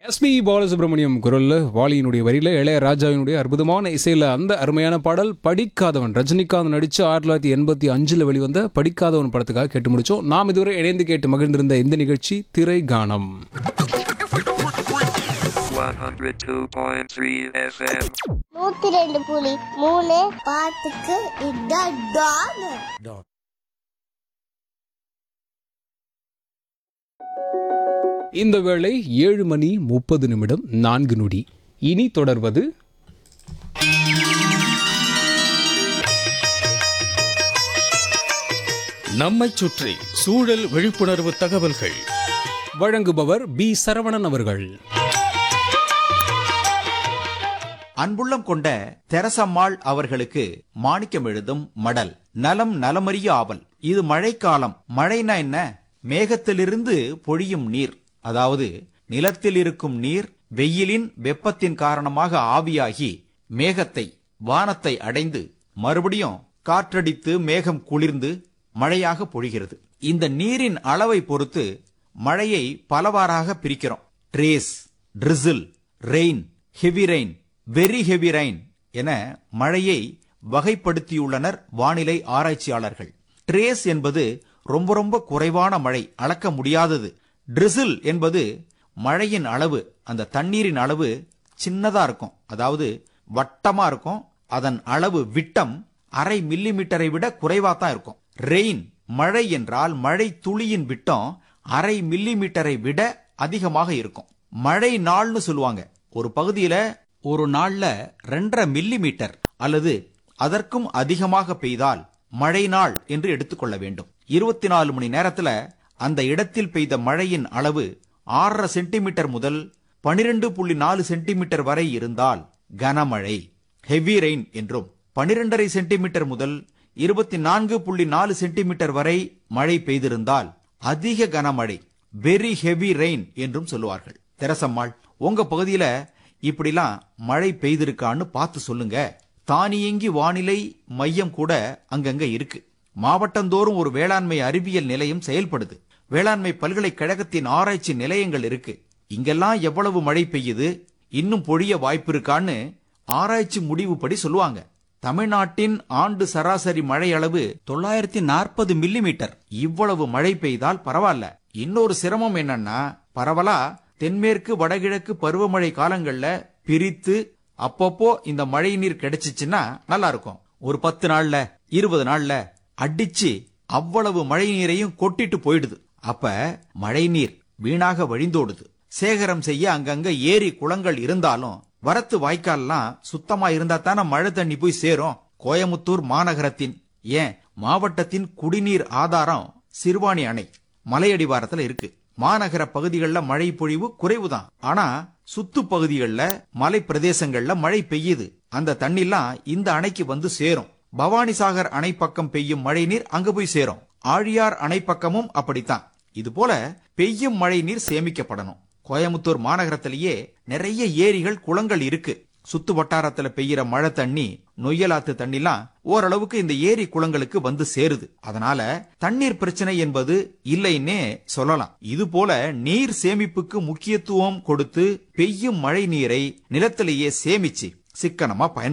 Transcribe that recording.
SP Balasubramaniam குரல்ல வாலியினுடைய வரியில இளையராஜாவினுடைய அற்புதமான இசையில அந்த அருமையான பாடல் படிக்காதவன் ரஜினிகாந்த் நடிச்சு ஆயிரத்தி தொள்ளாயிரத்தி எண்பத்தி அஞ்சுல வெளிவந்த படிக்காதவன் படத்துக்காக கேட்டு முடிச்சோம் நாம் இதுவரை இணைந்து கேட்டு மகிழ்ந்திருந்த இந்த நிகழ்ச்சி திரை கானம் 102.3 FM. நூத்தி ரெண்டு புலி மூணு பாட்டுக்கு இதான் டான் இந்த வேளை ஏழு மணி முப்பது நிமிடம் நான்கு நொடி இனி தொடர்வது நம்மைச் சுற்றி சூழல் விழிப்புணர்வு தகவல்கள் வழங்குபவர் பி சரவணன் அவர்கள் அன்புள்ளம் கொண்ட தெரசம்மாள் அவர்களுக்கு மாணிக்கம் எழுதும் மடல் நலம் நலமறிய ஆவல் இது மழைக்காலம் மழைனா என்ன மேகத்திலிருந்து பொழியும் நீர் அதாவது நிலத்தில் இருக்கும் நீர் வெயிலின் வெப்பத்தின் காரணமாக ஆவியாகி மேகத்தை வானத்தை அடைந்து மறுபடியும் காற்றடித்து மேகம் குளிர்ந்து மழையாக பொழிகிறது இந்த நீரின் அளவை பொறுத்து மழையை பலவாறாக பிரிக்கிறோம் trace drizzle rain heavy rain very heavy rain என மழையை வகைப்படுத்தியுள்ளனர் வானிலை ஆராய்ச்சியாளர்கள் ட்ரேஸ் என்பது ரொம்ப ரொம்ப குறைவான மழை அளக்க முடியாதது ட்ரிசில் என்பது மழையின் அளவு அந்த தண்ணீரின் அளவு சின்னதா இருக்கும் அதாவது வட்டமா இருக்கும் அதன் அளவு விட்டம் அரை மில்லி மீட்டரை விட குறைவா தான் இருக்கும் ரெயின் மழை என்றால் மழை துளியின் விட்டம் அரை மில்லி மீட்டரை விட அதிகமாக இருக்கும் மழை நாள்னு சொல்லுவாங்க ஒரு பகுதியில ஒரு நாள்ல ரெண்டரை மில்லி மீட்டர் அல்லது அதற்கும் அதிகமாக பெய்தால் மழை நாள் என்று எடுத்துக்கொள்ள வேண்டும் இருபத்தி நாலு மணி நேரத்துல அந்த இடத்தில் பெய்த மழையின் அளவு ஆறரை சென்டிமீட்டர் முதல் பனிரெண்டு புள்ளி நாலு சென்டிமீட்டர் வரை இருந்தால் கனமழை ஹெவி ரெயின் என்றும் பனிரெண்டரை சென்டிமீட்டர் முதல் இருபத்தி நான்கு புள்ளி நாலு சென்டிமீட்டர் வரை மழை பெய்திருந்தால் அதிக கனமழை வெரி ஹெவி ரெயின் என்றும் சொல்லுவார்கள் தெரசம்மாள் உங்க பகுதியில இப்படிலாம் மழை பெய்திருக்கான்னு பார்த்து சொல்லுங்க தானியங்கி வானிலை மையம் கூட அங்கங்க இருக்கு மாவட்டந்தோறும் ஒரு வேளாண்மை அறிவியல் நிலையம் செயல்படுது வேளாண்மை பல்கலைக்கழகத்தின் ஆராய்ச்சி நிலையங்கள் இருக்கு இங்கெல்லாம் எவ்வளவு மழை பெய்யுது இன்னும் பொழிய வாய்ப்பு இருக்கான்னு ஆராய்ச்சி முடிவுப்படி சொல்லுவாங்க தமிழ்நாட்டின் ஆண்டு சராசரி மழை அளவு தொள்ளாயிரத்தி நாற்பது மில்லிமீட்டர் இவ்வளவு மழை பெய்தால் பரவாயில்ல இன்னொரு சிரமம் என்னன்னா பரவலா தென்மேற்கு வடகிழக்கு பருவமழை காலங்கள்ல பிரித்து அப்பப்போ இந்த மழை நீர் கிடைச்சிச்சுன்னா நல்லா இருக்கும் ஒரு பத்து நாள்ல இருபது நாள்ல அடிச்சு அவ்வளவு மழை நீரையும் கொட்டிட்டு போயிடுது அப்ப மழை நீர் வீணாக வழிந்தோடுது சேகரம் செய்ய அங்கங்க ஏரி குளங்கள் இருந்தாலும் வரத்து வாய்க்கால்லாம் சுத்தமா இருந்தா தானே மழை தண்ணி போய் சேரும் கோயமுத்தூர் மாநகரத்தின் ஏன் மாவட்டத்தின் குடிநீர் ஆதாரம் சிறுவாணி அணை மலையடிவாரத்துல இருக்கு மாநகர பகுதிகளில் மழை பொழிவு குறைவுதான் ஆனா சுத்து பகுதிகளில் மலை பிரதேசங்கள்ல மழை பெய்யுது அந்த தண்ணிலாம் இந்த அணைக்கு வந்து சேரும் பவானிசாகர் அணை பக்கம் பெய்யும் மழை நீர் அங்க போய் சேரும் ஆழியார் அணை பக்கமும் அப்படித்தான் இது போல பெய்யும் மழை நீர் சேமிக்கப்படணும் கோயமுத்தூர் மாநகரத்திலேயே நிறைய ஏரிகள் குளங்கள் இருக்கு சுத்து வட்டாரத்துல பெய்யற மழை தண்ணி நொய்யலாத்து தண்ணிலாம் ஓரளவுக்கு இந்த ஏரி குளங்களுக்கு வந்து சேருது அதனால தண்ணீர் பிரச்சனை என்பது இல்லைன்னே சொல்லலாம் இது போல நீர் சேமிப்புக்கு முக்கியத்துவம் கொடுத்து பெய்யும் மழை நீரை நிலத்திலேயே சேமிச்சு சிக்கனமா பயன்படுத்த